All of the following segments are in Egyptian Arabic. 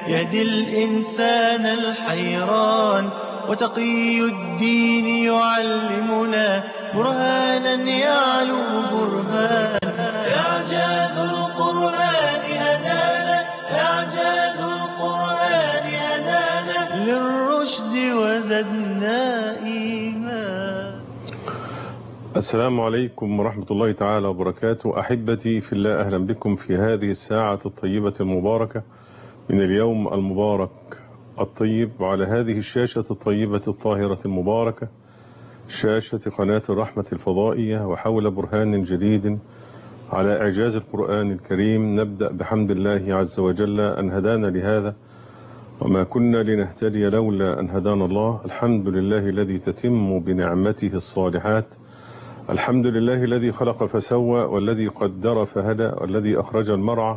يهدي الإنسان الحيران وتقي الدين يعلمنا برهانا يعلو برهان إعجاز القرآن هدانا إعجاز القرآن هدانا للرشد وزدنا إيمان السلام عليكم ورحمة الله تعالى وبركاته أحبتي في الله أهلا بكم في هذه الساعة الطيبة المباركة من اليوم المبارك الطيب وعلى هذه الشاشة الطيبة الطاهرة المباركة شاشة قناة الرحمة الفضائية وحول برهان جديد على إعجاز القرآن الكريم نبدأ بحمد الله عز وجل أن هدانا لهذا وما كنا لنهتدي لولا أن هدانا الله الحمد لله الذي تتم بنعمته الصالحات الحمد لله الذي خلق فسوى والذي قدر فهدى والذي أخرج المرعى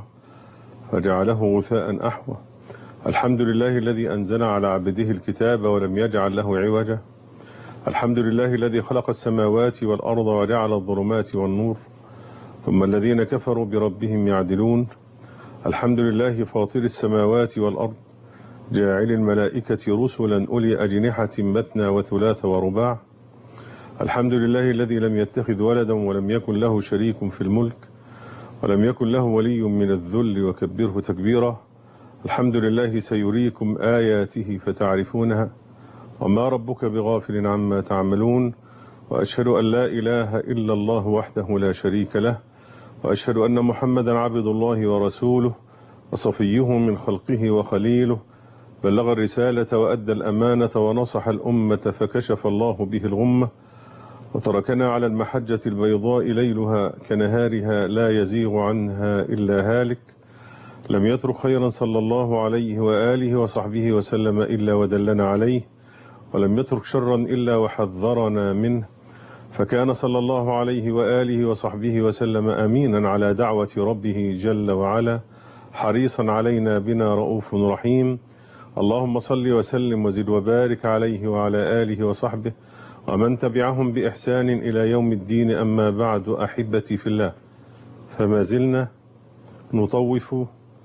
فجعله غثاء أحوى الحمد لله الذي أنزل على عبده الكتاب ولم يجعل له عوجا الحمد لله الذي خلق السماوات والأرض وجعل الظلمات والنور ثم الذين كفروا بربهم يعدلون الحمد لله فاطر السماوات والأرض جاعل الملائكة رسلا أولي أجنحة مثنى وثلاث ورباع الحمد لله الذي لم يتخذ ولدا ولم يكن له شريك في الملك ولم يكن له ولي من الذل وكبره تكبيرا الحمد لله سيريكم آياته فتعرفونها وما ربك بغافل عما تعملون وأشهد أن لا إله إلا الله وحده لا شريك له وأشهد أن محمدا عبد الله ورسوله وصفيه من خلقه وخليله بلغ الرسالة وأدى الأمانة ونصح الأمة فكشف الله به الغمة وتركنا على المحجة البيضاء ليلها كنهارها لا يزيغ عنها إلا هالك لم يترك خيرا صلى الله عليه وآله وصحبه وسلم إلا ودلنا عليه ولم يترك شرا إلا وحذرنا منه فكان صلى الله عليه وآله وصحبه وسلم أمينا على دعوة ربه جل وعلا حريصا علينا بنا رؤوف رحيم اللهم صل وسلم وزد وبارك عليه وعلى آله وصحبه ومن تبعهم بإحسان إلى يوم الدين أما بعد أحبتي في الله فما زلنا نطوف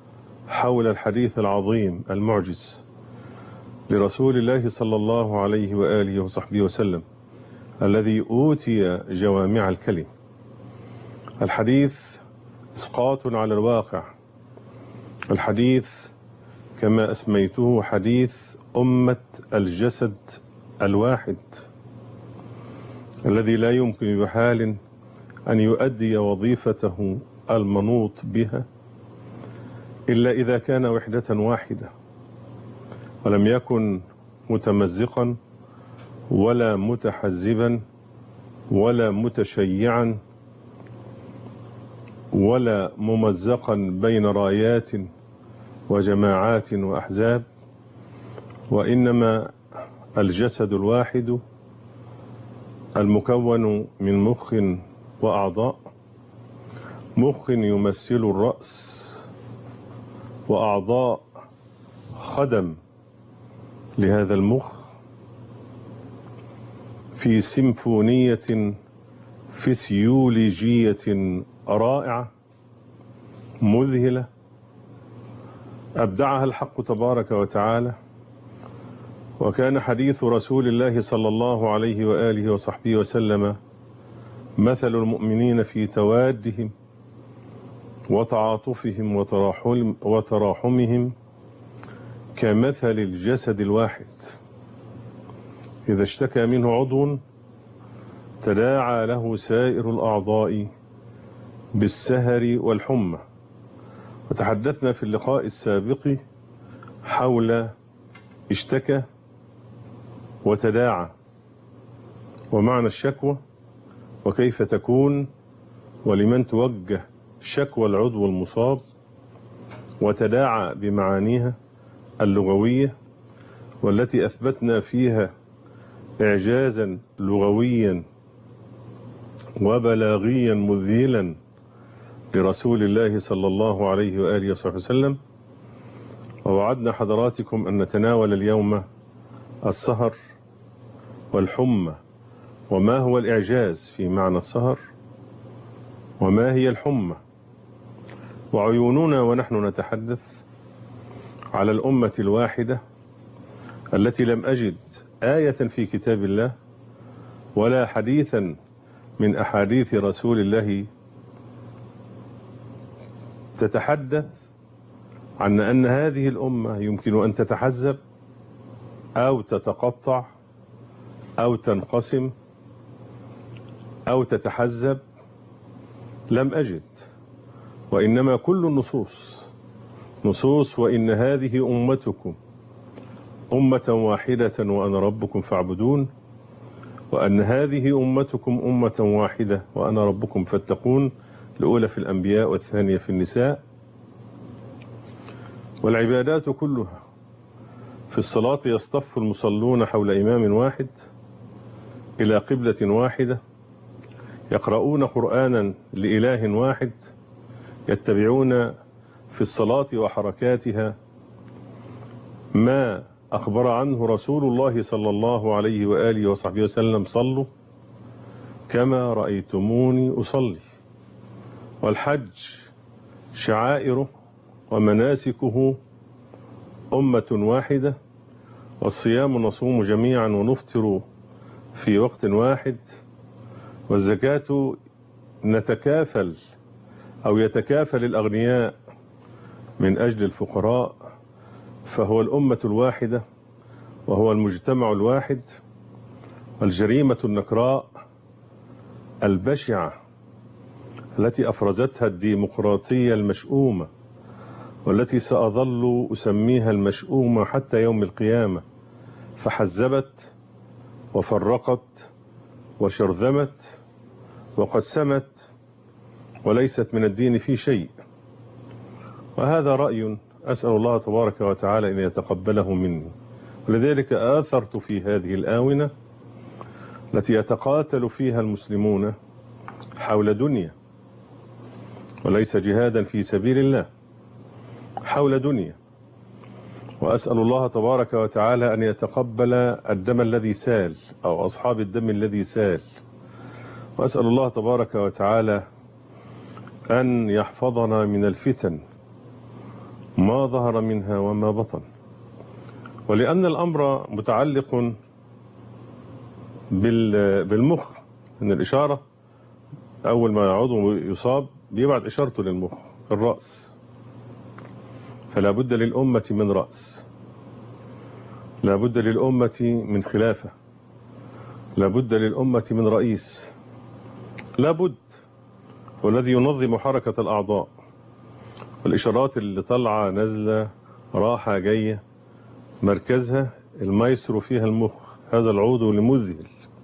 حول الحديث العظيم المعجز لرسول الله صلى الله عليه وآله وصحبه وسلم الذي أوتي جوامع الكلم الحديث إسقاط على الواقع الحديث كما أسميته حديث أمة الجسد الواحد الذي لا يمكن بحال أن يؤدي وظيفته المنوط بها إلا إذا كان وحدة واحدة ولم يكن متمزقا ولا متحزبا ولا متشيعا ولا ممزقا بين رايات وجماعات وأحزاب وإنما الجسد الواحد المكون من مخ وأعضاء مخ يمثل الرأس وأعضاء خدم لهذا المخ في سيمفونية فسيولوجية رائعة مذهلة أبدعها الحق تبارك وتعالى وكان حديث رسول الله صلى الله عليه وآله وصحبه وسلم مثل المؤمنين في توادهم وتعاطفهم وتراحم وتراحمهم كمثل الجسد الواحد إذا اشتكى منه عضو تداعى له سائر الأعضاء بالسهر والحمى وتحدثنا في اللقاء السابق حول اشتكى وتداعى ومعنى الشكوى وكيف تكون ولمن توجه شكوى العضو المصاب وتداعى بمعانيها اللغوية والتي أثبتنا فيها إعجازا لغويا وبلاغيا مذهلا لرسول الله صلى الله عليه وآله وصحبه وسلم ووعدنا حضراتكم أن نتناول اليوم السهر والحمى وما هو الإعجاز في معنى السهر وما هي الحمى وعيوننا ونحن نتحدث على الأمة الواحدة التي لم أجد آية في كتاب الله ولا حديثا من أحاديث رسول الله تتحدث عن أن هذه الأمة يمكن أن تتحزب أو تتقطع أو تنقسم أو تتحزب لم أجد وإنما كل النصوص نصوص وإن هذه أمتكم أمة واحدة وأنا ربكم فاعبدون وأن هذه أمتكم أمة واحدة وأنا ربكم فاتقون الأولى في الأنبياء والثانية في النساء والعبادات كلها في الصلاة يصطف المصلون حول إمام واحد إلى قبلة واحدة يقرؤون قرآنا لإله واحد يتبعون في الصلاة وحركاتها ما أخبر عنه رسول الله صلى الله عليه وآله وصحبه وسلم صلوا كما رأيتموني أصلي والحج شعائره ومناسكه أمة واحدة والصيام نصوم جميعا ونفطر في وقت واحد والزكاة نتكافل أو يتكافل الأغنياء من أجل الفقراء فهو الأمة الواحدة وهو المجتمع الواحد والجريمة النكراء البشعة التي أفرزتها الديمقراطية المشؤومة والتي سأظل أسميها المشؤومة حتى يوم القيامة فحزبت وفرقت وشرذمت وقسمت وليست من الدين في شيء وهذا رأي أسأل الله تبارك وتعالى أن يتقبله مني ولذلك آثرت في هذه الآونة التي يتقاتل فيها المسلمون حول دنيا وليس جهادا في سبيل الله حول دنيا وأسأل الله تبارك وتعالى أن يتقبل الدم الذي سال أو أصحاب الدم الذي سال وأسأل الله تبارك وتعالى أن يحفظنا من الفتن ما ظهر منها وما بطن ولأن الأمر متعلق بالمخ أن الإشارة أول ما عضو يصاب بيبعت إشارته للمخ الرأس فلا بد للأمة من رأس لا بد للأمة من خلافة لا بد للأمة من رئيس لا بد والذي ينظم حركة الأعضاء والإشارات اللي طالعة نازلة راحة جاية مركزها المايسترو فيها المخ هذا العضو المذهل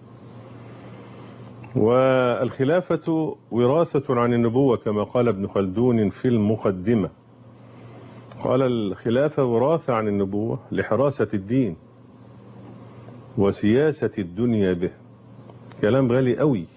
والخلافة وراثة عن النبوة كما قال ابن خلدون في المقدمة قال الخلافة وراثة عن النبوة لحراسة الدين وسياسة الدنيا به كلام غالي قوي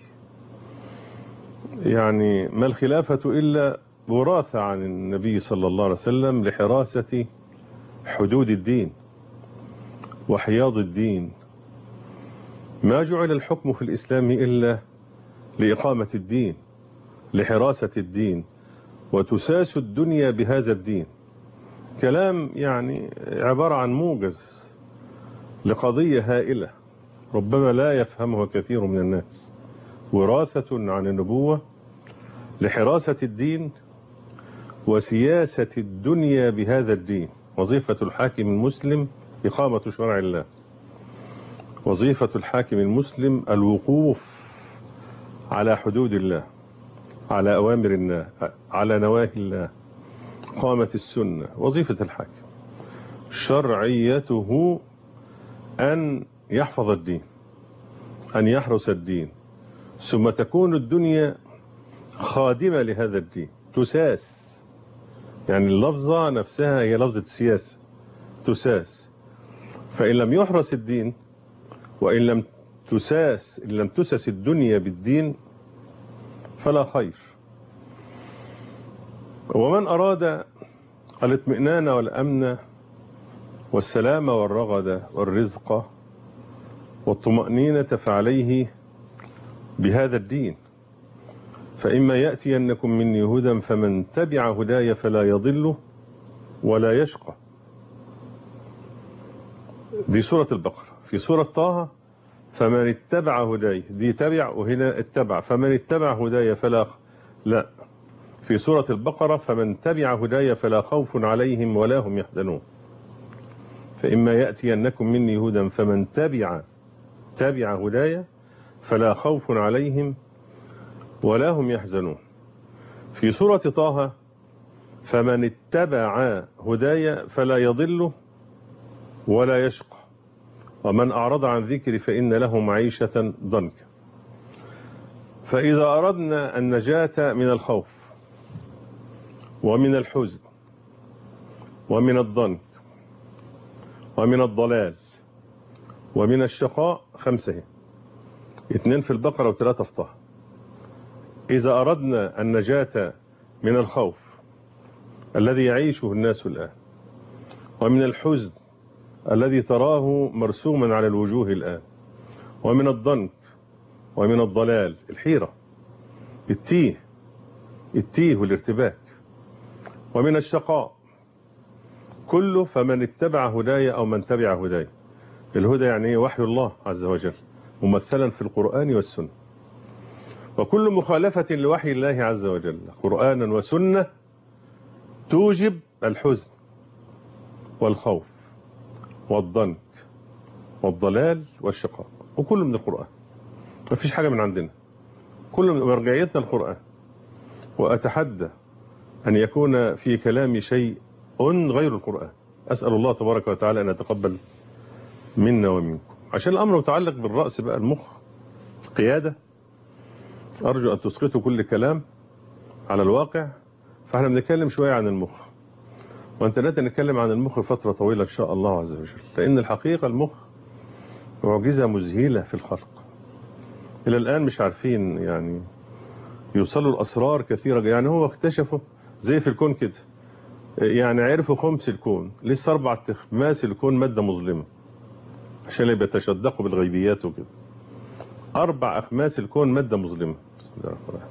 يعني ما الخلافة إلا وراثة عن النبي صلى الله عليه وسلم لحراسة حدود الدين وحياض الدين ما جعل الحكم في الإسلام إلا لإقامة الدين لحراسة الدين وتساس الدنيا بهذا الدين كلام يعني عبارة عن موجز لقضية هائلة ربما لا يفهمها كثير من الناس وراثة عن النبوة لحراسة الدين وسياسة الدنيا بهذا الدين وظيفة الحاكم المسلم إقامة شرع الله وظيفة الحاكم المسلم الوقوف على حدود الله على أوامر الله على نواهي الله قامة السنة وظيفة الحاكم شرعيته أن يحفظ الدين أن يحرس الدين ثم تكون الدنيا خادمة لهذا الدين تساس يعني اللفظة نفسها هي لفظة السياسة تساس فإن لم يحرس الدين وإن لم تساس إن لم تسس الدنيا بالدين فلا خير ومن أراد الاطمئنان والأمن والسلام والرغد والرزق والطمأنينة فعليه بهذا الدين فإما يأتينكم مني هدى فمن تبع هداي فلا يضل ولا يشقى دي سورة البقرة في سورة طه فمن اتبع هداي دي تبع وهنا اتبع فمن اتبع هداي فلا لا في سورة البقرة فمن تبع هداي فلا خوف عليهم ولا هم يحزنون فإما يأتينكم مني هدى فمن تبع تبع هداي فلا خوف عليهم ولا هم يحزنون في سورة طه فمن اتبع هداي فلا يضل ولا يشقى ومن أعرض عن ذكري فإن له معيشة ضنكا فإذا أردنا النجاة من الخوف ومن الحزن ومن الضنك ومن الضلال ومن الشقاء خمسة اثنين في البقرة وثلاثة في طه إذا أردنا النجاة من الخوف الذي يعيشه الناس الآن ومن الحزن الذي تراه مرسوما على الوجوه الآن ومن الضنك ومن الضلال الحيرة التيه التيه والارتباك ومن الشقاء كله فمن اتبع هداي أو من تبع هداي الهدى يعني وحي الله عز وجل ممثلا في القرآن والسنة وكل مخالفة لوحي الله عز وجل قرآنا وسنة توجب الحزن والخوف والضنك والضلال والشقاء وكله من القرآن ما فيش حاجة من عندنا كل من مرجعيتنا القرآن وأتحدى أن يكون في كلامي شيء غير القرآن أسأل الله تبارك وتعالى أن يتقبل منا ومنكم عشان الأمر متعلق بالرأس بقى المخ القيادة أرجو أن تسقطوا كل كلام على الواقع فاحنا بنتكلم شوية عن المخ وانت لا نتكلم عن المخ فترة طويلة إن شاء الله عز وجل لأن الحقيقة المخ معجزة مذهلة في الخلق إلى الآن مش عارفين يعني يوصلوا الأسرار كثيرة يعني هو اكتشفوا زي في الكون كده يعني عرفوا خمس الكون لسه أربع تخماس الكون مادة مظلمة عشان يبقى يتشدقوا بالغيبيات وكده أربع أخماس الكون مادة مظلمة بسم الله الرحمن الرحيم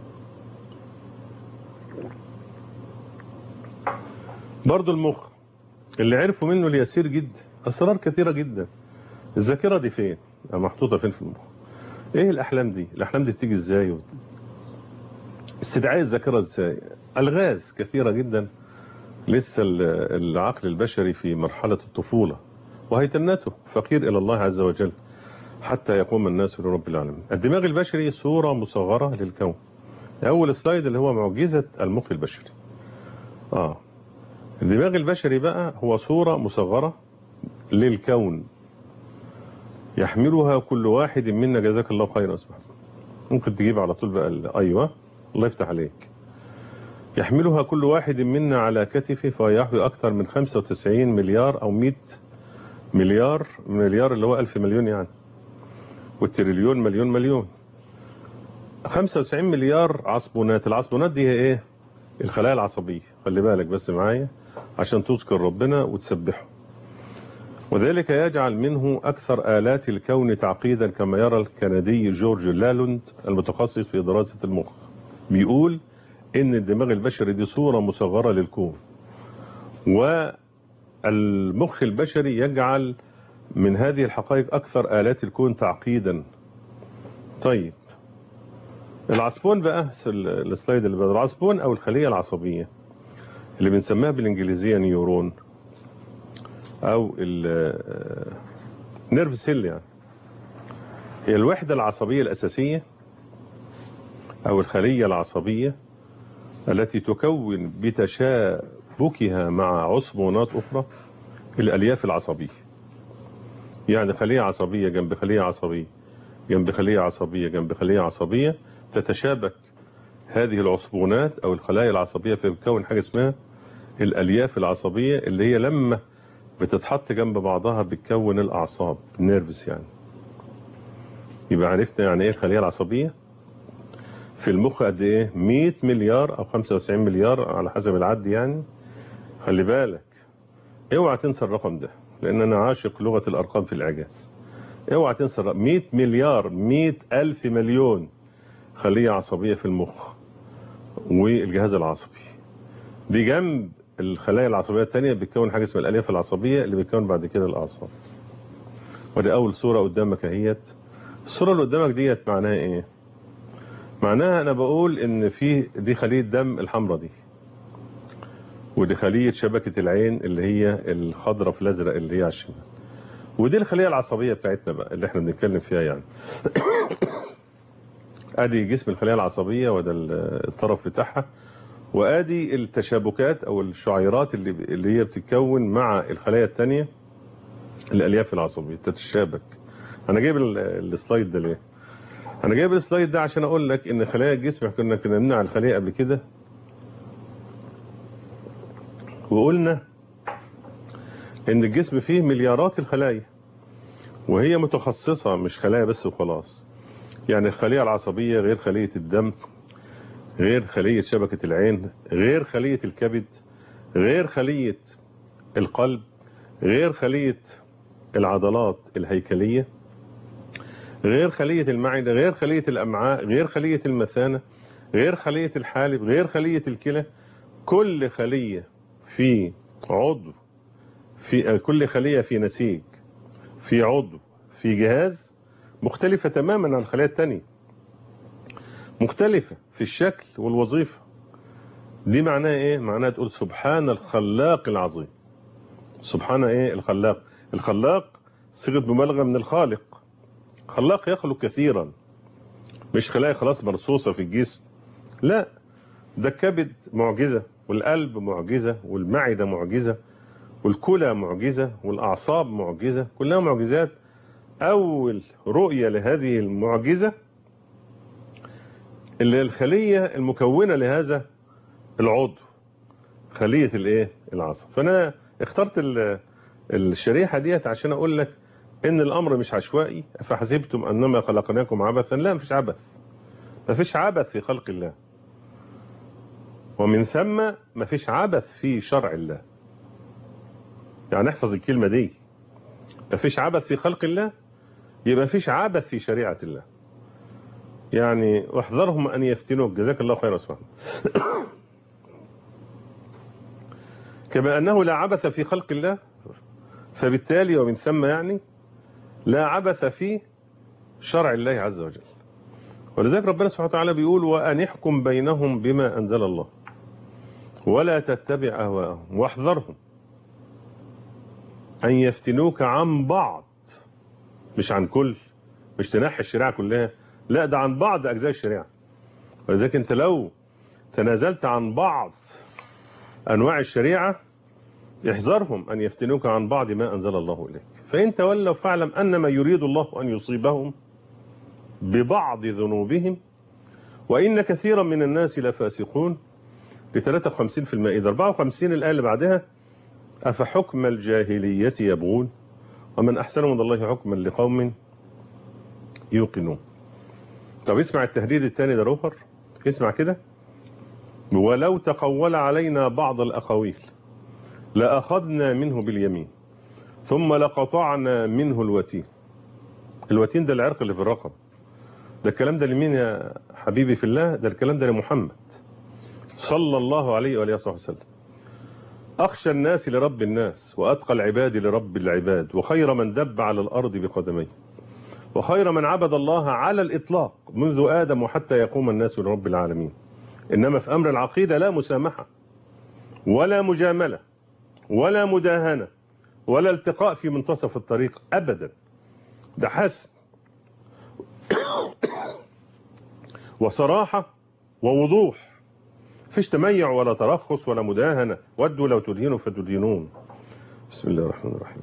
برضو المخ اللي عرفوا منه اليسير جدا أسرار كثيرة جدا الذاكرة دي فين محطوطة فين في المخ ايه الأحلام دي الأحلام دي بتيجي ازاي استدعاء الذاكرة ازاي ألغاز كثيرة جدا لسه العقل البشري في مرحلة الطفولة وهيتنته فقير إلى الله عز وجل حتى يقوم الناس لرب العالمين الدماغ البشري صورة مصغرة للكون أول سلايد اللي هو معجزة المخ البشري آه الدماغ البشري بقى هو صورة مصغرة للكون يحملها كل واحد منا جزاك الله خيرا سبحانه ممكن تجيب على طول بقى أيوة الله يفتح عليك يحملها كل واحد منا على كتفه فيحوي أكثر من 95 مليار أو 100 مليار مليار اللي هو 1000 مليون يعني والتريليون مليون مليون 95 مليار عصبونات العصبونات دي هي ايه الخلايا العصبية خلي بالك بس معايا عشان تذكر ربنا وتسبحه وذلك يجعل منه أكثر آلات الكون تعقيدا كما يرى الكندي جورج لالوند المتخصص في دراسة المخ بيقول إن الدماغ البشري دي صورة مصغرة للكون والمخ البشري يجعل من هذه الحقائق أكثر آلات الكون تعقيدا طيب العصبون بقى السلايد اللي بعده العصبون أو الخلية العصبية اللي بنسميها بالإنجليزية نيورون أو نيرف سيل يعني هي الوحدة العصبية الأساسية أو الخلية العصبية التي تكون بتشابكها مع عصبونات أخرى الألياف العصبية يعني خلية عصبية جنب خلية عصبية جنب خلية عصبية جنب خلية عصبية تتشابك هذه العصبونات أو الخلايا العصبية في كون حاجة اسمها الألياف العصبية اللي هي لما بتتحط جنب بعضها بتكون الأعصاب النيرفس يعني يبقى عرفنا يعني ايه الخلية العصبية في المخ قد ايه 100 مليار او 95 مليار على حسب العد يعني خلي بالك اوعى تنسى الرقم ده لان انا عاشق لغة الارقام في الاعجاز اوعى تنسى الرقم 100 مليار 100 الف مليون خلية عصبية في المخ والجهاز العصبي دي جنب الخلايا العصبية الثانية بتكون حاجة اسمها الألياف العصبية اللي بتكون بعد كده الأعصاب ودي أول صورة قدامك اهيت الصورة اللي قدامك ديت معناها إيه؟ معناها أنا بقول إن في دي خلية دم الحمراء دي ودي خلية شبكة العين اللي هي الخضراء في الأزرق اللي هي على الشمال ودي الخلية العصبية بتاعتنا بقى اللي احنا بنتكلم فيها يعني ادي جسم الخلية العصبية وده الطرف بتاعها وادي التشابكات او الشعيرات اللي اللي هي بتتكون مع الخلايا الثانيه الالياف العصبيه تتشابك انا جايب ال- السلايد ده ليه انا جايب السلايد ده عشان اقول لك ان خلايا الجسم كنا كنا بنمنع الخليه قبل كده وقلنا ان الجسم فيه مليارات الخلايا وهي متخصصه مش خلايا بس وخلاص يعني الخليه العصبيه غير خليه الدم غير خلية شبكة العين غير خلية الكبد غير خلية القلب غير خلية العضلات الهيكلية غير خلية المعدة غير خلية الأمعاء غير خلية المثانة غير خلية الحالب غير خلية الكلى كل خلية في عضو في كل خلية في نسيج في عضو في جهاز مختلفة تماما عن الخلايا التانية مختلفة في الشكل والوظيفة دي معناها ايه معناها تقول سبحان الخلاق العظيم سبحان ايه الخلاق الخلاق صيغة مبالغة من الخالق خلاق يخلق كثيرا مش خلايا خلاص مرصوصة في الجسم لا ده الكبد معجزة والقلب معجزة والمعدة معجزة والكلى معجزة والأعصاب معجزة كلها معجزات أول رؤية لهذه المعجزة اللي الخلية المكونة لهذا العضو خلية الايه العصب فانا اخترت ال- الشريحة ديت عشان اقول لك ان الامر مش عشوائي فحسبتم انما خلقناكم عبثا لا مفيش عبث مفيش عبث في خلق الله ومن ثم مفيش عبث في شرع الله يعني احفظ الكلمة دي مفيش عبث في خلق الله يبقى مفيش عبث في شريعة الله يعني واحذرهم ان يفتنوك جزاك الله خيرا سبحانه كما انه لا عبث في خلق الله فبالتالي ومن ثم يعني لا عبث في شرع الله عز وجل ولذلك ربنا سبحانه وتعالى بيقول وان احكم بينهم بما انزل الله ولا تتبع اهواءهم واحذرهم ان يفتنوك عن بعض مش عن كل مش تنحي الشريعه كلها لا ده عن بعض اجزاء الشريعه ولذلك انت لو تنازلت عن بعض انواع الشريعه احذرهم ان يفتنوك عن بعض ما انزل الله اليك فان تولوا فاعلم انما يريد الله ان يصيبهم ببعض ذنوبهم وان كثيرا من الناس لفاسقون ب 53 في المائده 54 الايه اللي بعدها افحكم الجاهليه يبغون ومن احسن من الله حكما لقوم يوقنون طب اسمع التهديد الثاني ده روخر اسمع كده ولو تقول علينا بعض الأقاويل لأخذنا منه باليمين ثم لقطعنا منه الوتين الوتين ده العرق اللي في الرقب ده الكلام ده لمين يا حبيبي في الله ده الكلام ده لمحمد صلى الله عليه وآله وصحبه وسلم أخشى الناس لرب الناس وأتقى العباد لرب العباد وخير من دب على الأرض بقدميه وخير من عبد الله على الإطلاق منذ آدم وحتى يقوم الناس لرب العالمين إنما في أمر العقيدة لا مسامحة ولا مجاملة ولا مداهنة ولا التقاء في منتصف الطريق أبدا ده حسم وصراحة ووضوح فيش تميع ولا ترخص ولا مداهنة ودوا لو تدهنوا فتدينون بسم الله الرحمن الرحيم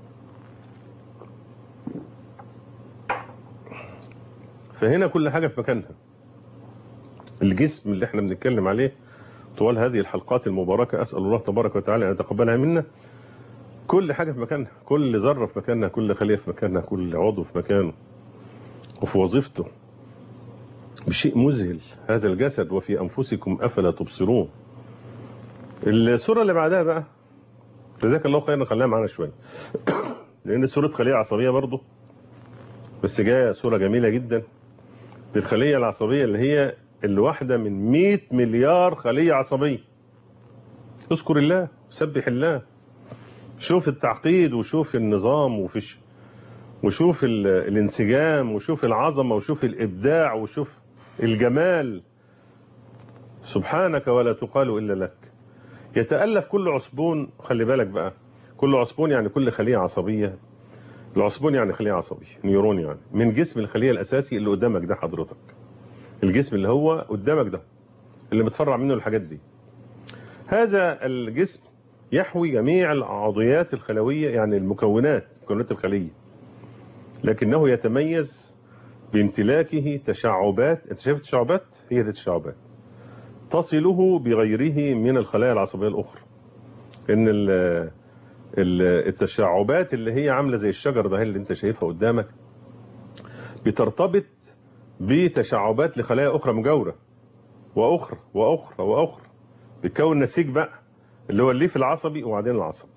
فهنا كل حاجة في مكانها الجسم اللي احنا بنتكلم عليه طوال هذه الحلقات المباركة أسأل الله تبارك وتعالى أن يتقبلها منا كل حاجة في مكانها كل ذرة في مكانها كل خلية في مكانها كل عضو في مكانه وفي وظيفته بشيء مذهل هذا الجسد وفي أنفسكم أفلا تبصرون السورة اللي بعدها بقى جزاك الله خيرا خليها معانا شوية لأن سورة خلية عصبية برضه بس جايه صوره جميله جدا للخليه العصبيه اللي هي الواحده من 100 مليار خليه عصبيه اذكر الله سبح الله شوف التعقيد وشوف النظام وفيش وشوف ال- الانسجام وشوف العظمة وشوف الإبداع وشوف الجمال سبحانك ولا تقال إلا لك يتألف كل عصبون خلي بالك بقى كل عصبون يعني كل خلية عصبية العصبون يعني خلية عصبية نيورون يعني من جسم الخلية الأساسي اللي قدامك ده حضرتك الجسم اللي هو قدامك ده اللي متفرع منه الحاجات دي هذا الجسم يحوي جميع العضويات الخلوية يعني المكونات مكونات الخلية لكنه يتميز بامتلاكه تشعبات انت شايف التشعبات هي دي التشعبات تصله بغيره من الخلايا العصبية الأخرى إن ال ال- التشعبات اللي هي عاملة زي الشجر ده اللي انت شايفها قدامك بترتبط بتشعبات لخلايا أخرى مجاورة وأخرى وأخرى وأخرى بتكون نسيج بقى اللي هو الليف العصبي وبعدين العصب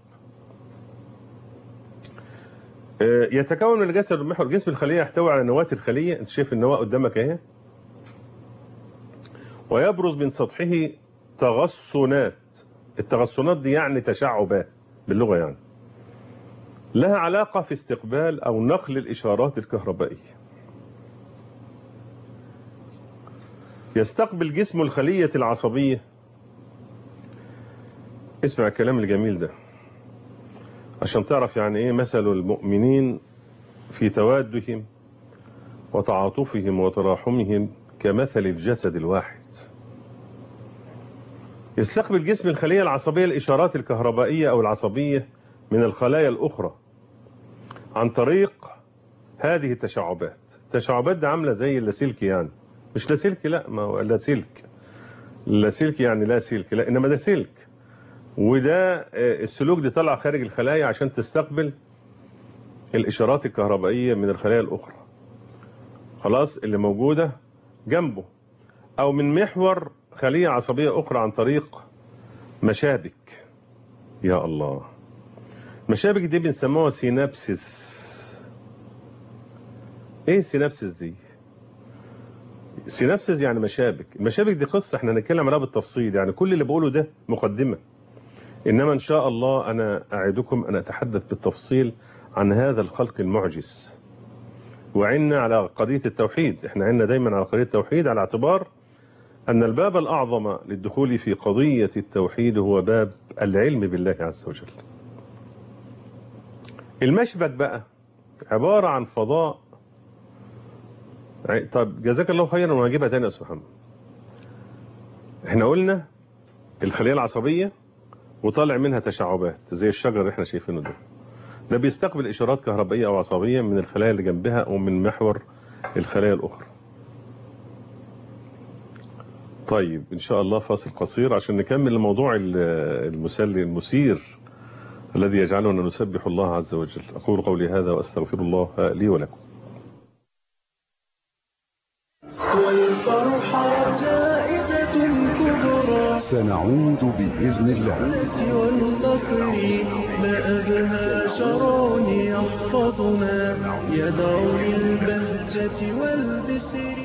آه، يتكون من الجسد المحور جسم الخلية يحتوي على نواة الخلية انت شايف النواة قدامك اهي ويبرز من سطحه تغصنات التغصنات دي يعني تشعبات باللغة يعني لها علاقة في استقبال أو نقل الإشارات الكهربائية يستقبل جسم الخلية العصبية اسمع الكلام الجميل ده عشان تعرف يعني ايه مثل المؤمنين في توادهم وتعاطفهم وتراحمهم كمثل الجسد الواحد يستقبل جسم الخلية العصبية الإشارات الكهربائية أو العصبية من الخلايا الأخرى عن طريق هذه التشعبات التشعبات دي عاملة زي اللاسلكي يعني مش لاسلكي لا ما هو لاسلك اللاسلكي يعني لا سلك لا إنما ده سلك وده آه، السلوك دي طالعه خارج الخلايا عشان تستقبل الإشارات الكهربائية من الخلايا الأخرى خلاص اللي موجودة جنبه أو من محور خلية عصبية أخرى عن طريق مشابك يا الله مشابك دي بنسموها سينابسيس ايه السينابسيس دي سينابسيس يعني مشابك المشابك دي قصة احنا هنتكلم عليها بالتفصيل يعني كل اللي بقوله ده مقدمة إنما إن شاء الله أنا أعدكم أن أتحدث بالتفصيل عن هذا الخلق المعجز وعنا على قضية التوحيد احنا عنا دايما على قضية التوحيد على اعتبار أن الباب الأعظم للدخول في قضية التوحيد هو باب العلم بالله عز وجل المشبك بقى عبارة عن فضاء طب جزاك الله خيرا وهجيبها تاني يا أستاذ محمد احنا قلنا الخلية العصبية وطالع منها تشعبات زي الشجر اللي احنا شايفينه ده ده بيستقبل اشارات كهربائيه او عصبيه من الخلايا اللي جنبها او من محور الخلايا الاخرى طيب ان شاء الله فاصل قصير عشان نكمل الموضوع ال- المسلي المثير الذي يجعلنا نسبح الله عز وجل اقول قولي هذا واستغفر الله لي ولكم والفرحة جائزة كبرى سنعود بإذن الله الجنة والنصر ما أبهى شرع يحفظنا يدعو للبهجة والبسر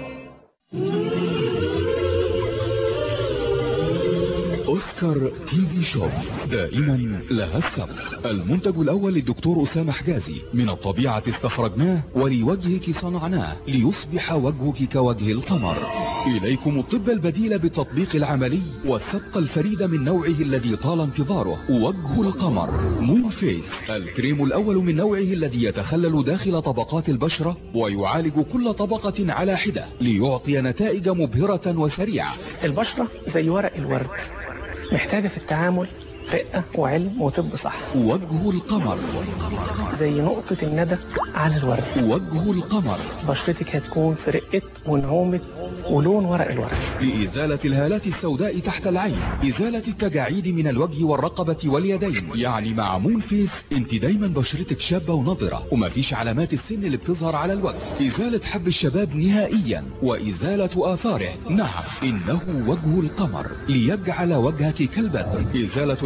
أوسكار تي في شوب دائما لها السبق المنتج الأول للدكتور أسامة حجازي من الطبيعة استخرجناه ولوجهك صنعناه ليصبح وجهك كوجه القمر إليكم الطب البديل بالتطبيق العملي والسبق الفريد من نوعه الذي طال انتظاره وجه القمر مون فيس الكريم الأول من نوعه الذي يتخلل داخل طبقات البشرة ويعالج كل طبقة على حدة ليعطي نتائج مبهرة وسريعة البشرة زي ورق الورد محتاجة في التعامل رقة وعلم وطب صح وجه القمر زي نقطة الندى على الورد وجه القمر بشرتك هتكون في رقة ونعومة ولون ورق الورد لإزالة الهالات السوداء تحت العين إزالة التجاعيد من الوجه والرقبة واليدين يعني مع مون فيس انت دايما بشرتك شابة ونضرة ومفيش علامات السن اللي بتظهر على الوجه إزالة حب الشباب نهائيا وإزالة آثاره نعم إنه وجه القمر ليجعل وجهك كالبدر إزالة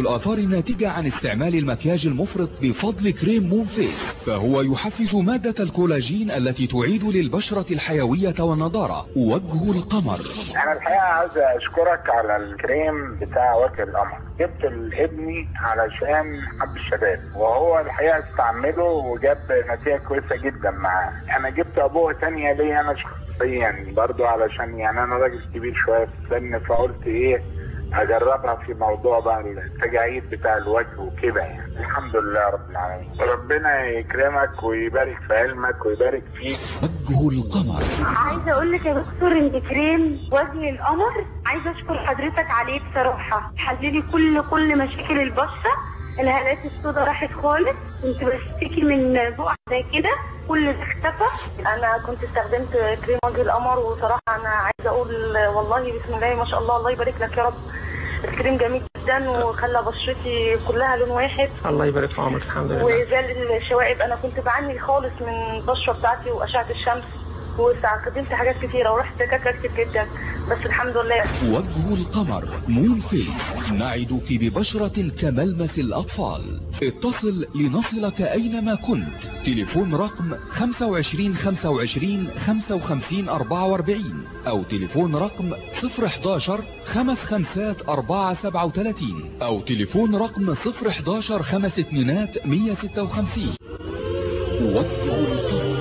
الآثار الناتجة عن استعمال المكياج المفرط بفضل كريم مون فيس فهو يحفز مادة الكولاجين التي تعيد للبشرة الحيوية والنضارة وجه القمر انا الحقيقه عايز اشكرك على الكريم بتاع وجه القمر جبت لابني علشان حب الشباب وهو الحقيقه استعمله وجاب نتيجه كويسه جدا معاه انا جبت ابوه تانية ليا انا شخصيا برضو علشان يعني انا راجل كبير شويه في السن فقلت ايه اجربها في موضوع بقى التجاعيد بتاع الوجه وكده يعني الحمد لله رب العالمين وربنا يكرمك ويبارك في علمك ويبارك فيك وجه القمر عايزه اقول لك يا دكتور انت كريم وجه القمر عايزه اشكر حضرتك عليه بصراحه حللي كل كل مشاكل البشره الهالات السوداء راحت خالص كنت بشتكي من بقع زي كده كل ده اختفى انا كنت استخدمت كريم وجه القمر وصراحه انا عايزه اقول والله بسم الله ما شاء الله الله يبارك لك يا رب الكريم جميل جدا وخلى بشرتي كلها لون واحد الله يبارك في عمرك الحمد لله وزال الشوائب انا كنت بعاني خالص من البشره بتاعتي واشعه الشمس واستخدمت حاجات كتيره ورحت دكاتره كتير جدا بس الحمد لله وجه القمر مون فيس نعدك ببشرة كملمس الأطفال اتصل لنصلك أينما كنت تليفون رقم 25 25 55 44 أو تليفون رقم 011 خمس خمسات 4 37 أو تليفون رقم 011 خمس اتنينات 156 وجه القمر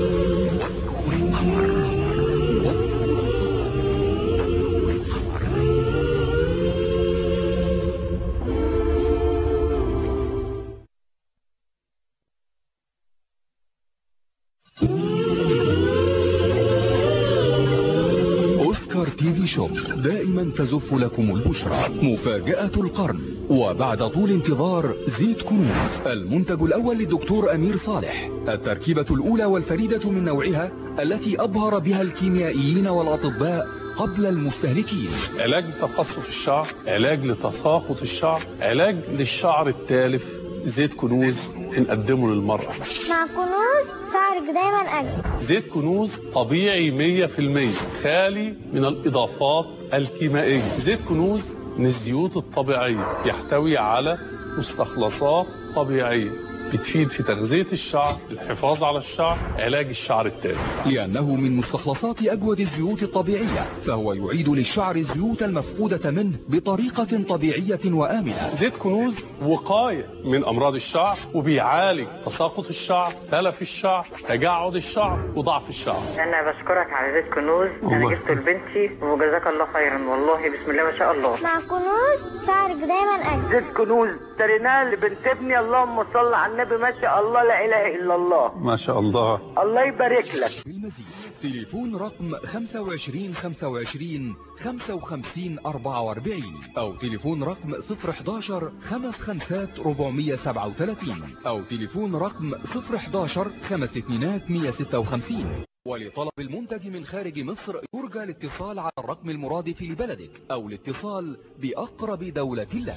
أوسكار تي في شوب دائما تزف لكم البشرى مفاجأة القرن وبعد طول انتظار زيت كنوز المنتج الأول للدكتور أمير صالح التركيبة الأولى والفريدة من نوعها التي أبهر بها الكيميائيين والأطباء قبل المستهلكين علاج لتقصف الشعر علاج لتساقط الشعر علاج للشعر التالف زيت كنوز بنقدمه للمرأة مع كنوز شعرك دايما أجمل زيت كنوز طبيعي 100% خالي من الإضافات الكيميائية زيت كنوز من الزيوت الطبيعية يحتوي على مستخلصات طبيعية بتفيد في تغذية الشعر الحفاظ على الشعر علاج الشعر التالف لأنه من مستخلصات أجود الزيوت الطبيعية فهو يعيد للشعر الزيوت المفقودة منه بطريقة طبيعية وآمنة زيت كنوز وقاية من أمراض الشعر وبيعالج تساقط الشعر تلف الشعر تجعد الشعر وضعف الشعر انا بشكرك على زيت كنوز الله. انا جبته لبنتي وجزاك الله خيرا والله بسم الله ما شاء الله مع كنوز شعرك دايما أجمل زيت كنوز اشتريناه لبنت ابني اللهم صل على النبي ما شاء الله لا اله الا الله ما شاء الله الله يبارك لك بالمزيد تليفون رقم 25 25 55 44 أو تليفون رقم 011 خمس خمسات 437 أو تليفون رقم 011 خمس اتنينات 156 ولطلب المنتج من خارج مصر يرجى الاتصال على الرقم المرادف لبلدك أو الاتصال بأقرب دولة لك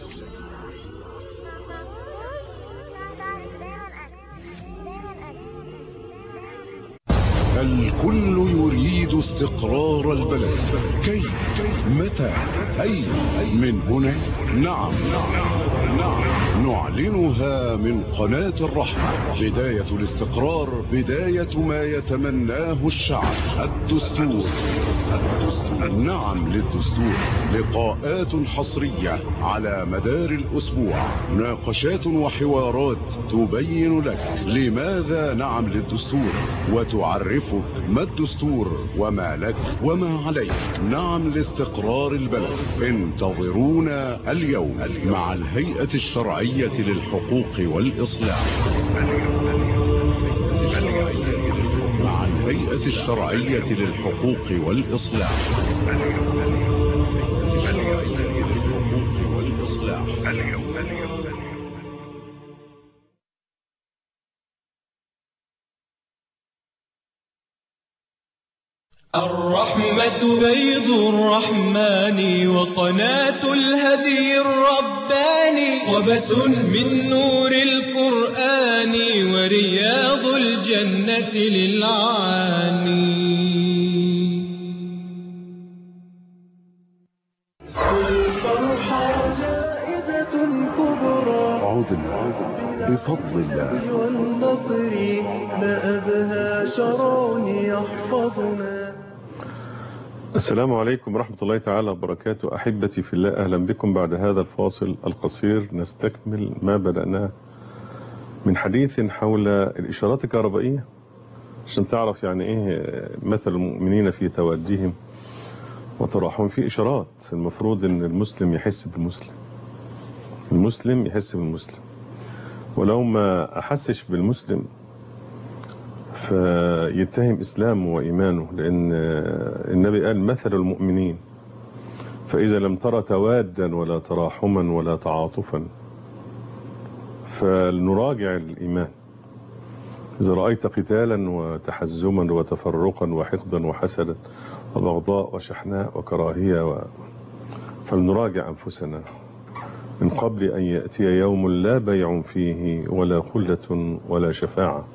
الكل يريد استقرار البلد كيف متى أين من هنا نعم نعم نعلنها من قناة الرحمة بداية الاستقرار بداية ما يتمناه الشعب الدستور الدستور نعم للدستور لقاءات حصرية على مدار الأسبوع مناقشات وحوارات تبين لك لماذا نعم للدستور وتعرفك ما الدستور وما لك وما عليك نعم لاستقرار البلد انتظرونا اليوم مع الهيئة الشرعية للحقوق والإصلاح مع الهيئة الشرعية للحقوق والإصلاح للحقوق والإصلاح الرحمة فيض الرحمن وقناة الهدي الرباني وبس من نور القرآن ورياض الجنة للعاني الفرحة جائزة كن بفضل الله والنصر ما أبهى شرون يحفظنا السلام عليكم ورحمة الله تعالى وبركاته أحبتي في الله أهلا بكم بعد هذا الفاصل القصير نستكمل ما بدأناه من حديث حول الإشارات الكهربائية عشان تعرف يعني إيه مثل المؤمنين في توجيههم وتراحم في إشارات المفروض أن المسلم يحس بالمسلم المسلم يحس بالمسلم ولو ما أحسش بالمسلم فيتهم إسلامه وإيمانه لأن النبي قال مثل المؤمنين فإذا لم ترى توادا ولا تراحما ولا تعاطفا فلنراجع الإيمان إذا رأيت قتالا وتحزما وتفرقا وحقدا وحسدا وبغضاء وشحناء وكراهية و... فلنراجع أنفسنا من قبل أن يأتي يوم لا بيع فيه ولا خلة ولا شفاعة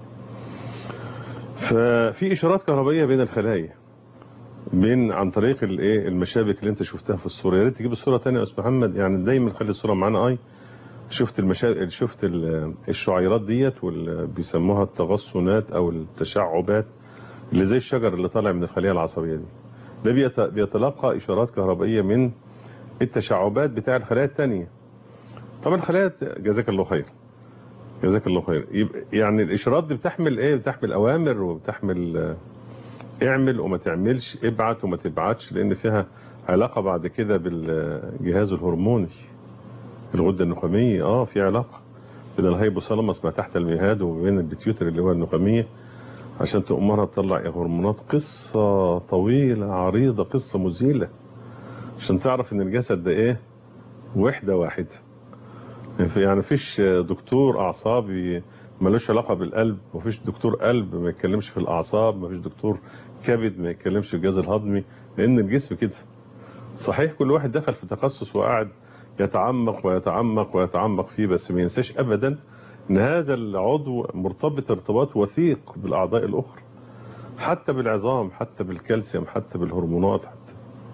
ففي إشارات كهربائية بين الخلايا بين عن طريق الايه المشابك اللي انت شفتها في الصوره يا ريت تجيب الصوره تانية يا استاذ محمد يعني دايما خلي الصوره معانا اي شفت المشا... شفت ال- الشعيرات ديت واللي بيسموها التغصنات او التشعبات اللي زي الشجر اللي طالع من الخليه العصبيه دي ده بيت... بيتلقى اشارات كهربائيه من التشعبات بتاع الخلايا الثانيه طبعا الخلايا جزاك الله خير جزاك الله خير يبقى يعني الاشارات دي بتحمل ايه بتحمل اوامر وبتحمل آه، اعمل وما تعملش ابعت وما تبعتش لان فيها علاقه بعد كده بالجهاز الهرموني الغده النخاميه اه في علاقه بين الهيبوثالاموس ما تحت المهاد وبين البيتيوتري اللي هو النخاميه عشان تأمرها تطلع هرمونات قصة طويلة عريضة قصة مذهلة عشان تعرف ان الجسد ده ايه وحدة واحدة يعني مفيش دكتور اعصاب ي- ملوش علاقة بالقلب مفيش دكتور قلب ما يتكلمش في الاعصاب مفيش دكتور كبد ما يتكلمش في الجهاز الهضمي لان الجسم كده صحيح كل واحد دخل في تخصص وقاعد يتعمق ويتعمق ويتعمق فيه بس ما ينساش ابدا ان هذا العضو مرتبط ارتباط وثيق بالاعضاء الاخرى حتى بالعظام حتى بالكالسيوم حتى بالهرمونات حتى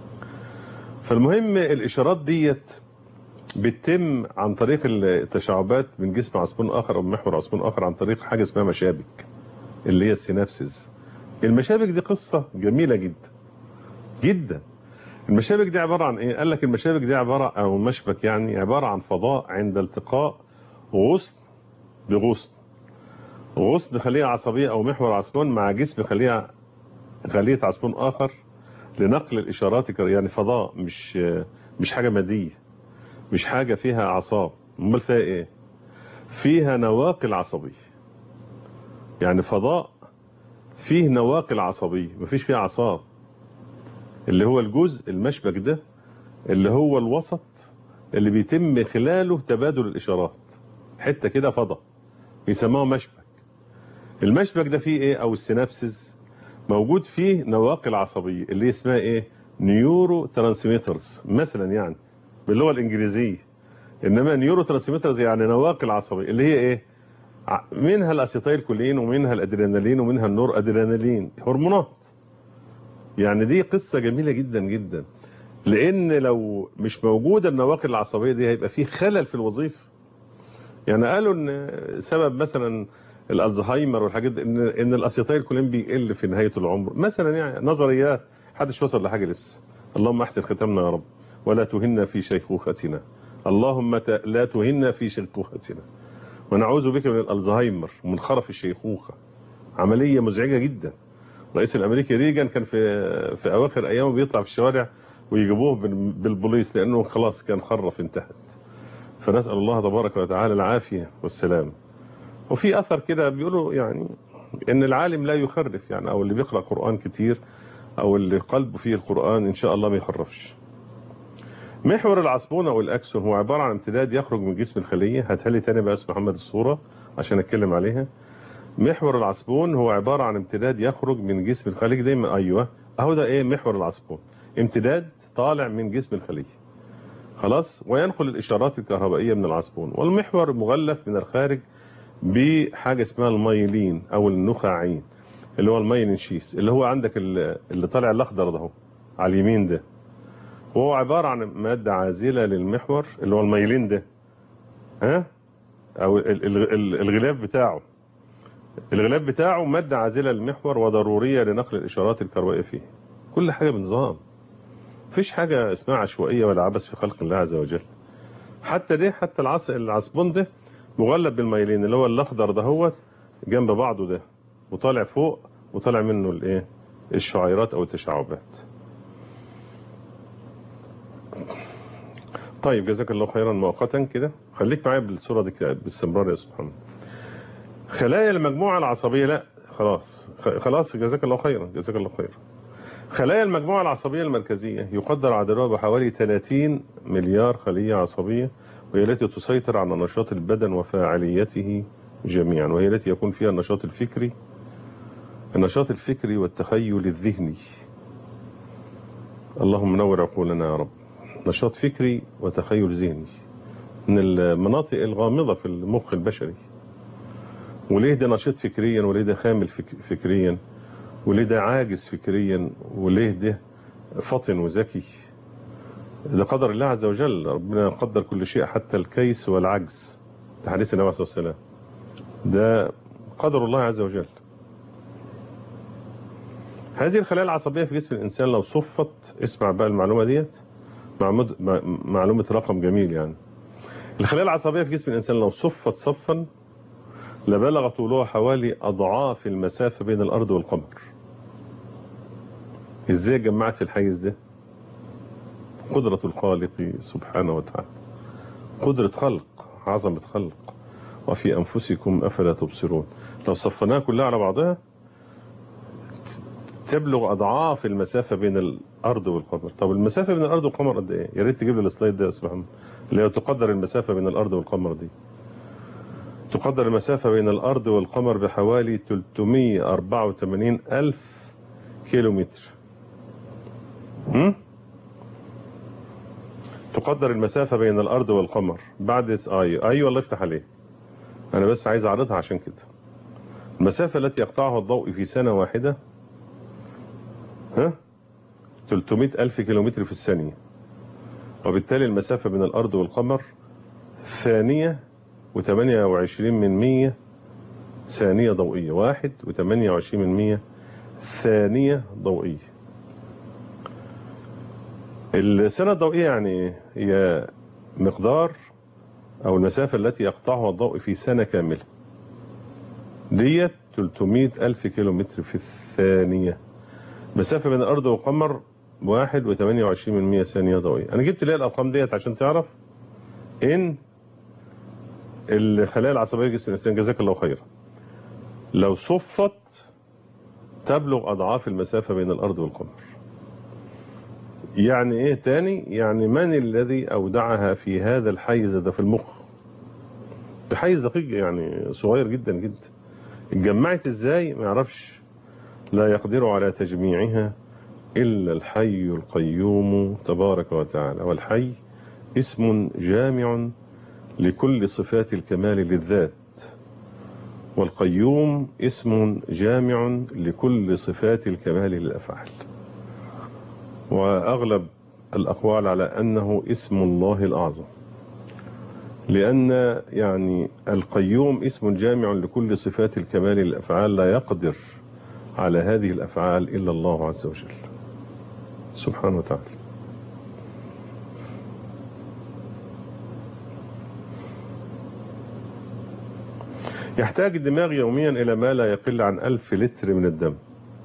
فالمهم الاشارات ديت بتتم عن طريق التشعبات من جسم عصبون اخر او من محور عصبون اخر عن طريق حاجه اسمها مشابك اللي هي السينابسز المشابك دي قصه جميله جدا جدا المشابك دي عباره عن ايه قال لك المشابك دي عباره او المشبك يعني عباره عن فضاء عند التقاء غصن بغصن غصن خليه عصبيه او محور عصبون مع جسم خليه خليه عصبون اخر لنقل الاشارات الكهربائية. يعني فضاء مش مش حاجه ماديه مش حاجه فيها اعصاب امال فيها ايه فيها نواقل عصبيه يعني فضاء فيه نواقل عصبيه مفيش فيه اعصاب اللي هو الجزء المشبك ده اللي هو الوسط اللي بيتم خلاله تبادل الاشارات حته كده فضاء بيسموه مشبك المشبك ده فيه ايه او السينابسز موجود فيه نواقل عصبيه اللي اسمها ايه نيورو ترانسميترز مثلا يعني باللغه الانجليزيه انما نيورو ترانسميترز يعني نواقل عصبيه اللي هي ايه ع- منها الاسيتايل كولين ومنها الادرينالين ومنها النور ادرينالين هرمونات يعني دي قصه جميله جدا جدا لان لو مش موجوده النواقل العصبيه دي هيبقى في خلل في الوظيفه يعني قالوا ان سبب مثلا الالزهايمر والحاجات دي ان ان الاسيتايل كولين بيقل في نهايه العمر مثلا يعني نظريات محدش وصل لحاجه لسه اللهم احسن ختامنا يا رب ولا تهنا في شيخوختنا اللهم ت- لا تهنا في شيخوختنا ونعوذ بك من الالزهايمر ومن خرف الشيخوخه عمليه مزعجه جدا الرئيس الامريكي ريجان كان في في اواخر ايامه بيطلع في الشوارع ويجيبوه بال- بالبوليس لانه خلاص كان خرف انتهت فنسال الله تبارك وتعالى العافيه والسلام وفي اثر كده بيقولوا يعني ان العالم لا يخرف يعني او اللي بيقرا قران كتير او اللي قلبه فيه القران ان شاء الله ما يخرفش محور العصبون او الاكسون هو عباره عن امتداد يخرج من جسم الخليه هاتها لي تاني بقى يا استاذ محمد الصوره عشان اتكلم عليها محور العصبون هو عباره عن امتداد يخرج من جسم الخليه دايما ايوه اهو ده ايه محور العصبون امتداد طالع من جسم الخليه خلاص وينقل الاشارات الكهربائيه من العصبون والمحور مغلف من الخارج بحاجه اسمها الميلين او النخاعين اللي هو الميلين شيس اللي هو عندك ال- اللي طالع الاخضر ده اهو على اليمين ده وهو عباره عن ماده عازله للمحور اللي هو الميلين ده ها او ال- ال- ال- الغلاف بتاعه الغلاف بتاعه مادة عازلة للمحور وضرورية لنقل الإشارات الكهربائية فيه كل حاجة بنظام مفيش حاجة اسمها عشوائية ولا عبث في خلق الله عز وجل حتى ده حتى العص العصبون ده مغلب بالميلين اللي هو الأخضر ده هو جنب بعضه ده وطالع فوق وطالع منه الايه الشعيرات او التشعبات طيب جزاك الله خيرا مؤقتا كده خليك معايا بالصوره دي كده باستمرار يا سبحان الله خلايا المجموعه العصبيه لا خلاص خ- خلاص جزاك الله خيرا جزاك الله خيرا خلايا المجموعه العصبيه المركزيه يقدر عددها بحوالي 30 مليار خليه عصبيه وهي التي تسيطر على نشاط البدن وفاعليته جميعا وهي التي يكون فيها النشاط الفكري النشاط الفكري والتخيل الذهني اللهم نور عقولنا يا رب نشاط فكري وتخيل ذهني من المناطق الغامضة في المخ البشري وليه ده نشيط فكريا وليه ده خامل فك- فكريا وليه ده عاجز فكريا وليه ده فطن وذكي ده قدر الله عز وجل ربنا قدر كل شيء حتى الكيس والعجز ده حديث النبي صلى الله عليه وسلم ده قدر الله عز وجل هذه الخلايا العصبية في جسم الإنسان لو صفت اسمع بقى المعلومة ديت معمود- مع- معلومة رقم جميل يعني الخلايا العصبية في جسم الإنسان لو صفت صفا لبلغ طولها حوالي أضعاف المسافة بين الأرض والقمر إزاي جمعت في الحيز ده قدرة الخالق سبحانه وتعالى قدرة خلق عظمة خلق وفي أنفسكم أفلا تبصرون لو صفناها كلها على بعضها تبلغ اضعاف المسافه بين الارض والقمر طب المسافه بين الارض والقمر قد ايه يا ريت تجيب لي السلايد ده يا استاذ محمد اللي هي تقدر المسافه بين الارض والقمر دي تقدر المسافه بين الارض والقمر بحوالي 384 الف كيلومتر هم؟ تقدر المسافه بين الارض والقمر بعد ايوه ايوه الله يفتح عليك انا بس عايز اعرضها عشان كده المسافه التي يقطعها الضوء في سنه واحده ها 300 ألف كيلومتر في الثانية وبالتالي المسافة بين الأرض والقمر ثانية وثمانية وعشرين من مية ثانية ضوئية واحد وثمانية وعشرين من مية ثانية ضوئية السنة الضوئية يعني إيه؟ هي مقدار أو المسافة التي يقطعها الضوء في سنة كاملة ديت 300 ألف كيلومتر في الثانية مسافة بين الأرض والقمر واحد وثمانية وعشرين من مية ثانية ضوئية أنا جبت ليه الأرقام ديت عشان تعرف إن الخلايا العصبية في جسم الإنسان جزاك الله خيرا لو صفت تبلغ أضعاف المسافة بين الأرض والقمر يعني إيه تاني يعني من الذي أودعها في هذا الحيز ده في المخ ده حيز دقيق يعني صغير جدا جدا اتجمعت ازاي ما يعرفش لا يقدر على تجميعها إلا الحي القيوم تبارك وتعالى والحي اسم جامع لكل صفات الكمال للذات والقيوم اسم جامع لكل صفات الكمال للأفعال وأغلب الأقوال على أنه اسم الله الأعظم لأن يعني القيوم اسم جامع لكل صفات الكمال للأفعال لا يقدر على هذه الأفعال إلا الله عز وجل سبحانه وتعالى يحتاج الدماغ يوميا إلى ما لا يقل عن ألف لتر من الدم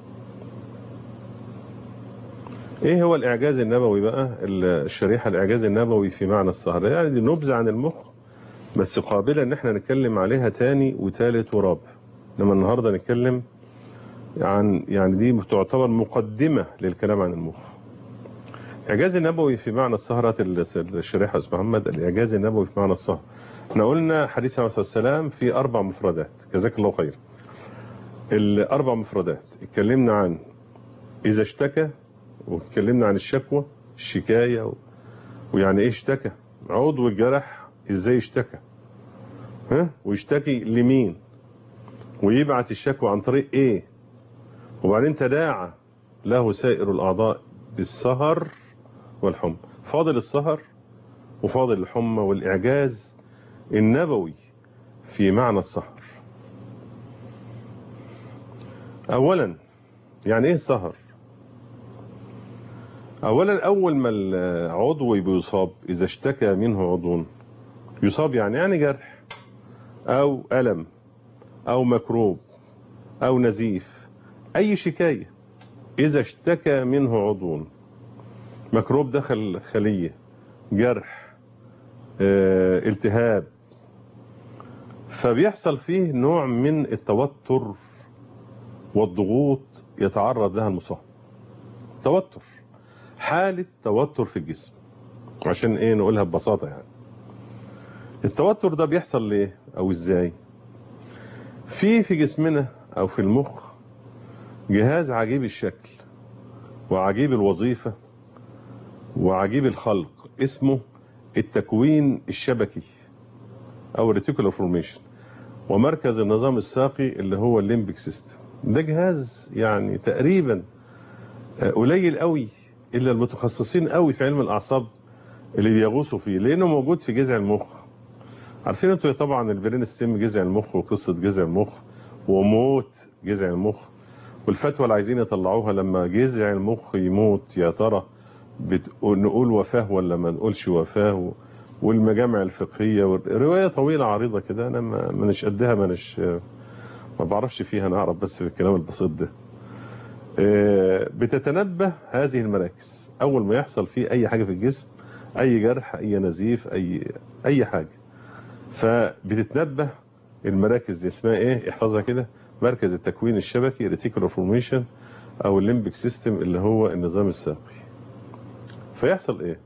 ايه هو الاعجاز النبوي بقى الشريحه الاعجاز النبوي في معنى السهر يعني دي نبذه عن المخ بس قابله ان احنا نتكلم عليها تاني وتالت ورابع لما النهارده نتكلم عن يعني دي تعتبر مقدمه للكلام عن المخ الاعجاز النبوي في معنى السهرة الشريحه استاذ محمد الاعجاز النبوي في معنى السهر احنا قلنا حديث النبي صلى الله عليه وسلم في اربع مفردات جزاك الله خير الاربع مفردات اتكلمنا عن اذا اشتكى واتكلمنا عن الشكوى الشكاية و... ويعني ايه اشتكى عضو الجرح ازاي اشتكى ها ويشتكي لمين ويبعت الشكوى عن طريق ايه وبعدين تداعى له سائر الاعضاء بالسهر والحمى فاضل السهر وفاضل الحمى والاعجاز النبوي في معنى السهر اولا يعني ايه السهر اولا اول ما العضو بيصاب اذا اشتكى منه عضو يصاب يعني يعني جرح او الم او مكروب او نزيف اي شكايه اذا اشتكى منه عضو مكروب دخل خليه جرح اه التهاب فبيحصل فيه نوع من التوتر والضغوط يتعرض لها المصاب توتر حالة توتر في الجسم عشان ايه نقولها ببساطة يعني التوتر ده بيحصل ليه او ازاي في في جسمنا او في المخ جهاز عجيب الشكل وعجيب الوظيفة وعجيب الخلق اسمه التكوين الشبكي او الريتيكولار فورميشن ومركز النظام الساقي اللي هو الليمبيك سيستم ده جهاز يعني تقريبا قليل قوي الا المتخصصين قوي في علم الاعصاب اللي بيغوصوا فيه لانه موجود في جذع المخ عارفين انتوا طبعا البرين ستيم جذع المخ وقصه جذع المخ وموت جذع المخ والفتوى اللي عايزين يطلعوها لما جذع المخ يموت يا ترى نقول وفاه ولا ما نقولش وفاه والمجامع الفقهيه روايه طويله عريضه كده انا ما مش قدها ما مش ما بعرفش فيها انا اعرف بس الكلام البسيط ده بتتنبه هذه المراكز اول ما يحصل فيه اي حاجه في الجسم اي جرح اي نزيف اي اي حاجه فبتتنبه المراكز دي اسمها ايه احفظها كده مركز التكوين الشبكي ريتيكولار فورميشن او الليمبيك سيستم اللي هو النظام الساقي فيحصل ايه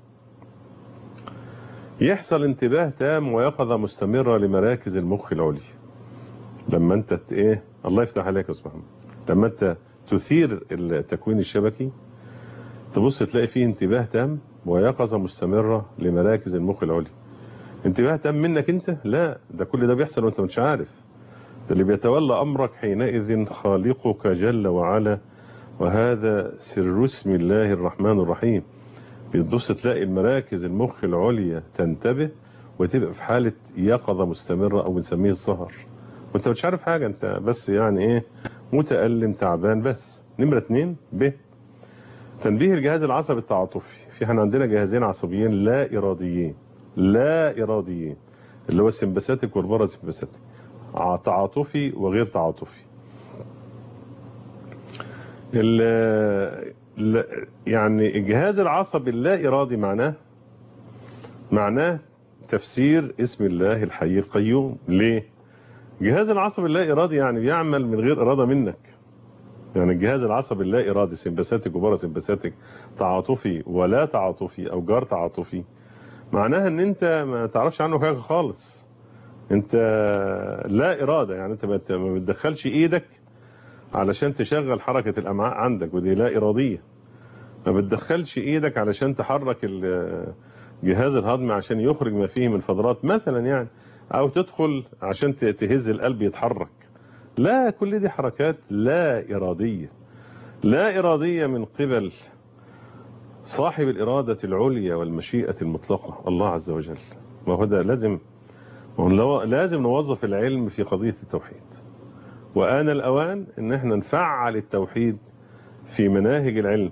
يحصل انتباه تام ويقظه مستمره لمراكز المخ العليا لما انت ايه الله يفتح عليك يا استاذ محمد لما انت تثير التكوين الشبكي تبص تلاقي فيه انتباه تام ويقظه مستمره لمراكز المخ العليا انتباه تام منك انت لا ده كل ده بيحصل وانت مش عارف ده اللي بيتولى امرك حينئذ خالقك جل وعلا وهذا سر اسم الله الرحمن الرحيم بتبص تلاقي المراكز المخ العليا تنتبه وتبقى في حاله يقظه مستمره او بنسميه السهر وانت مش عارف حاجه انت بس يعني ايه متألم تعبان بس نمرة اتنين ب تنبيه الجهاز العصبي التعاطفي في احنا عندنا جهازين عصبيين لا إراديين لا إراديين اللي هو السمباثيك والباراسمباثيك تعاطفي وغير تعاطفي يعني الجهاز العصبي اللا إرادي معناه معناه تفسير اسم الله الحي القيوم ليه الجهاز العصبي اللا ارادي يعني بيعمل من غير اراده منك يعني الجهاز العصبي اللا ارادي سمباثيك وباراسمباثيك تعاطفي ولا تعاطفي او جار تعاطفي معناها ان انت ما تعرفش عنه حاجه خالص انت لا اراده يعني انت ما بتدخلش ايدك علشان تشغل حركه الامعاء عندك ودي لا اراديه ما بتدخلش ايدك علشان تحرك الجهاز الهضمي عشان يخرج ما فيه من الفضلات مثلا يعني او تدخل عشان تهز القلب يتحرك لا كل دي حركات لا اراديه لا اراديه من قبل صاحب الاراده العليا والمشيئه المطلقه الله عز وجل ما هو ده لازم ما هو لازم نوظف العلم في قضيه التوحيد وان الاوان ان احنا نفعل التوحيد في مناهج العلم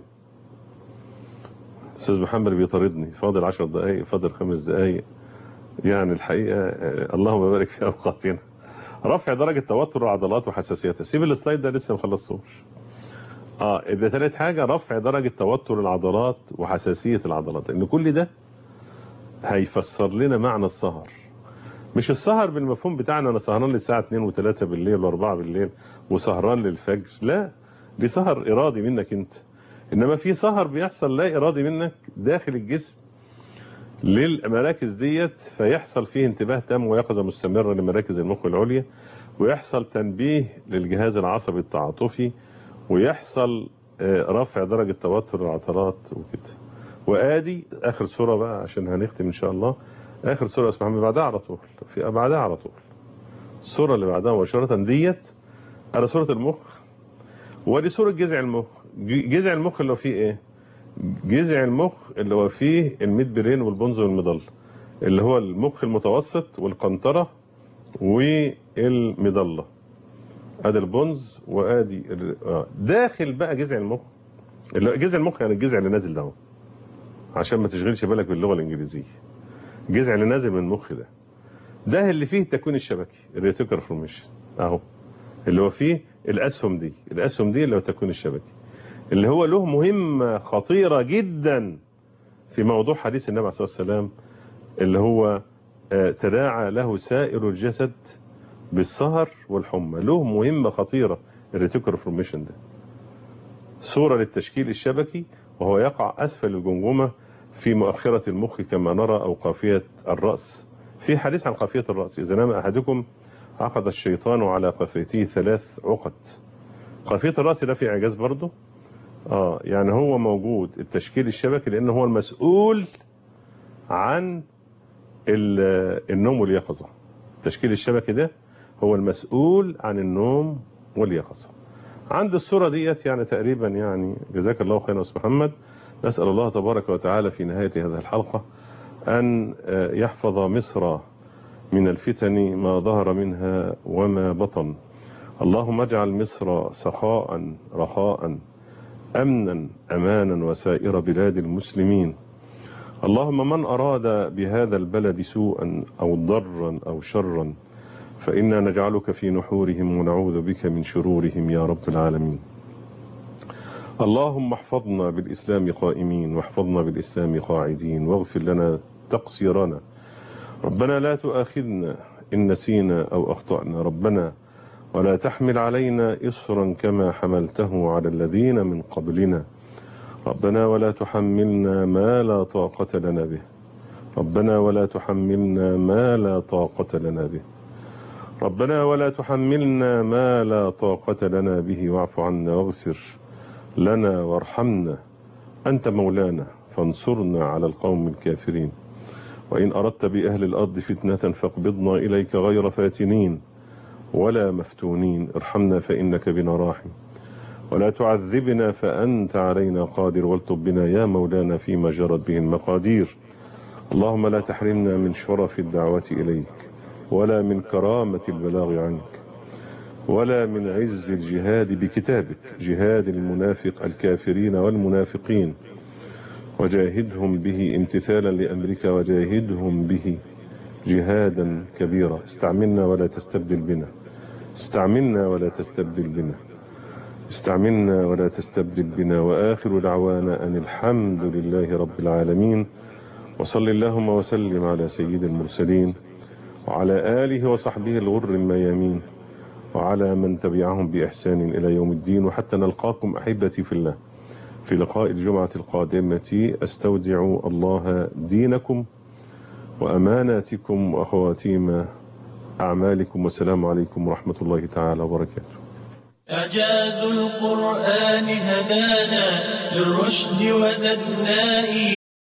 استاذ محمد بيطاردني فاضل عشر دقائق فاضل خمس دقائق يعني الحقيقه اللهم بارك في اوقاتنا رفع درجه توتر العضلات وحساسيتها سيب السلايد ده لسه ما خلصتوش اه يبقى ثالث حاجه رفع درجه توتر العضلات وحساسيه العضلات ان كل ده هيفسر لنا معنى السهر مش السهر بالمفهوم بتاعنا انا سهران للساعه 2 و3 بالليل و4 بالليل وسهران للفجر لا دي سهر ارادي منك انت انما في سهر بيحصل لا ارادي منك داخل الجسم للمراكز ديت فيحصل فيه انتباه تام ويقظه مستمره لمراكز المخ العليا ويحصل تنبيه للجهاز العصبي التعاطفي ويحصل رفع درجه توتر العضلات وكده وادي اخر صوره بقى عشان هنختم ان شاء الله اخر صوره اسمها من بعدها على طول في بعدها على طول الصوره اللي بعدها مباشره ديت على صوره المخ ودي صوره جذع المخ جذع المخ اللي هو فيه ايه جذع المخ اللي هو فيه الميد برين والبونز والمضل اللي هو المخ المتوسط والقنطرة والمضله ادي البونز وادي ال- آه، داخل بقى جذع المخ اللي- جذع المخ يعني الجذع اللي نازل ده اهو عشان ما تشغلش بالك باللغه الانجليزيه الجذع اللي نازل من المخ ده ده اللي فيه التكوين الشبكي الريتيكر فورميشن اهو اللي هو فيه الاسهم دي الاسهم دي اللي هو التكوين الشبكي اللي هو له مهمه خطيره جدا في موضوع حديث النبي عليه الصلاه والسلام اللي هو آه، تداعى له سائر الجسد بالسهر والحمى له مهمه خطيره الريتيكر فورميشن ده صوره للتشكيل الشبكي وهو يقع اسفل الجمجمه في مؤخره المخ كما نرى او قافيه الراس في حديث عن قافيه الراس اذا نام احدكم عقد الشيطان على قافيته ثلاث عقد قافيه الراس ده في اعجاز برضه اه يعني هو موجود التشكيل الشبكي لان هو المسؤول عن ال- النوم واليقظه التشكيل الشبكي ده هو المسؤول عن النوم واليقظه عند الصوره ديت يعني تقريبا يعني جزاك الله خيرا يا استاذ محمد نسال الله تبارك وتعالى في نهايه هذه الحلقه ان آه، يحفظ مصر من الفتن ما ظهر منها وما بطن اللهم اجعل مصر سخاء رخاء امنا امانا وسائر بلاد المسلمين اللهم من اراد بهذا البلد سوءا او ضرا او شرا فانا نجعلك في نحورهم ونعوذ بك من شرورهم يا رب العالمين اللهم احفظنا بالاسلام قائمين واحفظنا بالاسلام قاعدين واغفر لنا تقصيرنا ربنا لا تؤاخذنا ان نسينا او اخطانا ربنا ولا تحمل علينا اصرا كما حملته على الذين من قبلنا ربنا ولا تحملنا ما لا طاقه لنا به ربنا ولا تحملنا ما لا طاقه لنا به ربنا ولا تحملنا ما لا طاقه لنا به واعف عنا واغفر لنا وارحمنا انت مولانا فانصرنا على القوم الكافرين وان اردت باهل الارض فتنه فاقبضنا اليك غير فاتنين ولا مفتونين ارحمنا فانك بنا راحم ولا تعذبنا فانت علينا قادر والطب بنا يا مولانا فيما جرت به المقادير اللهم لا تحرمنا من شرف الدعوه اليك ولا من كرامه البلاغ عنك ولا من عز الجهاد بكتابك جهاد المنافق الكافرين والمنافقين وجاهدهم به امتثالا لأمرك وجاهدهم به جهادا كبيرا استعملنا ولا تستبدل بنا استعملنا ولا تستبدل بنا استعملنا ولا تستبدل بنا وآخر دعوانا أن الحمد لله رب العالمين وصل اللهم وسلم على سيد المرسلين وعلى آله وصحبه الغر الميامين وعلى من تبعهم بإحسان إلى يوم الدين وحتى نلقاكم أحبتي في الله في لقاء الجمعة القادمة أستودع الله دينكم وأماناتكم وأخواتيم أعمالكم والسلام عليكم ورحمة الله تعالى وبركاته إعجاز القرآن هدانا للرشد وزدنا